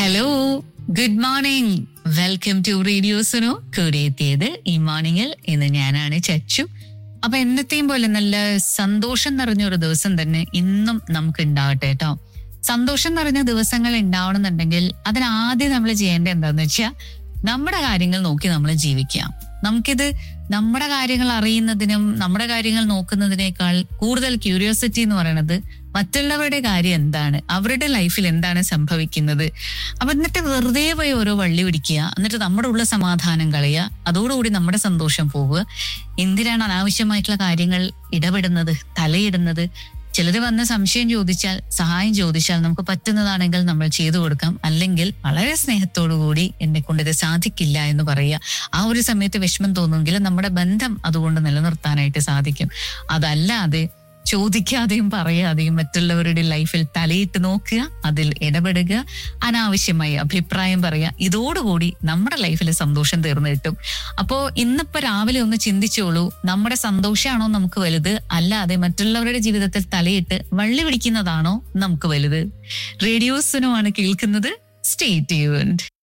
hello good morning welcome to radio Suno കൂടെ എത്തിയത് ഈ മോർണിംഗിൽ ഇന്ന് ഞാനാണ് ചച്ചു അപ്പൊ എന്നത്തെയും പോലെ നല്ല സന്തോഷം നിറഞ്ഞൊരു ദിവസം തന്നെ ഇന്നും നമുക്ക് ഉണ്ടാവട്ടെ കേട്ടോ സന്തോഷം നിറഞ്ഞ ദിവസങ്ങൾ ഉണ്ടാവണമെന്നുണ്ടെങ്കിൽ അതിനാദ്യം നമ്മൾ ചെയ്യേണ്ടത് എന്താന്ന് വെച്ചാൽ നമ്മുടെ കാര്യങ്ങൾ നോക്കി നമ്മൾ ജീവിക്കുക നമുക്കിത് നമ്മുടെ കാര്യങ്ങൾ അറിയുന്നതിനും നമ്മുടെ കാര്യങ്ങൾ നോക്കുന്നതിനേക്കാൾ കൂടുതൽ ക്യൂരിയോസിറ്റി എന്ന് പറയുന്നത് മറ്റുള്ളവരുടെ കാര്യം എന്താണ് അവരുടെ ലൈഫിൽ എന്താണ് സംഭവിക്കുന്നത് അപ്പൊ എന്നിട്ട് വെറുതെ പോയി ഓരോ വള്ളി പിടിക്കുക എന്നിട്ട് നമ്മുടെ ഉള്ള സമാധാനം കളയുക അതോടുകൂടി നമ്മുടെ സന്തോഷം പോവുക എന്തിനാണ് അനാവശ്യമായിട്ടുള്ള കാര്യങ്ങൾ ഇടപെടുന്നത് തലയിടുന്നത് ചിലര് വന്ന് സംശയം ചോദിച്ചാൽ സഹായം ചോദിച്ചാൽ നമുക്ക് പറ്റുന്നതാണെങ്കിൽ നമ്മൾ ചെയ്തു കൊടുക്കാം അല്ലെങ്കിൽ വളരെ സ്നേഹത്തോടു കൂടി എന്നെ കൊണ്ട് ഇത് സാധിക്കില്ല എന്ന് പറയുക ആ ഒരു സമയത്ത് വിഷമം തോന്നുമെങ്കിൽ നമ്മുടെ ബന്ധം അതുകൊണ്ട് നിലനിർത്താനായിട്ട് സാധിക്കും അതല്ലാതെ ചോദിക്കാതെയും പറയാതെയും മറ്റുള്ളവരുടെ ലൈഫിൽ തലയിട്ട് നോക്കുക അതിൽ ഇടപെടുക അനാവശ്യമായി അഭിപ്രായം പറയുക ഇതോടുകൂടി നമ്മുടെ ലൈഫിൽ സന്തോഷം തീർന്നു കിട്ടും അപ്പോ ഇന്നിപ്പോ രാവിലെ ഒന്ന് ചിന്തിച്ചോളൂ നമ്മുടെ സന്തോഷമാണോ നമുക്ക് വലുത് അല്ലാതെ മറ്റുള്ളവരുടെ ജീവിതത്തിൽ തലയിട്ട് വള്ളി പിടിക്കുന്നതാണോ നമുക്ക് വലുത് റേഡിയോസിനുമാണ് കേൾക്കുന്നത് സ്റ്റേ ട്യൂൺഡ്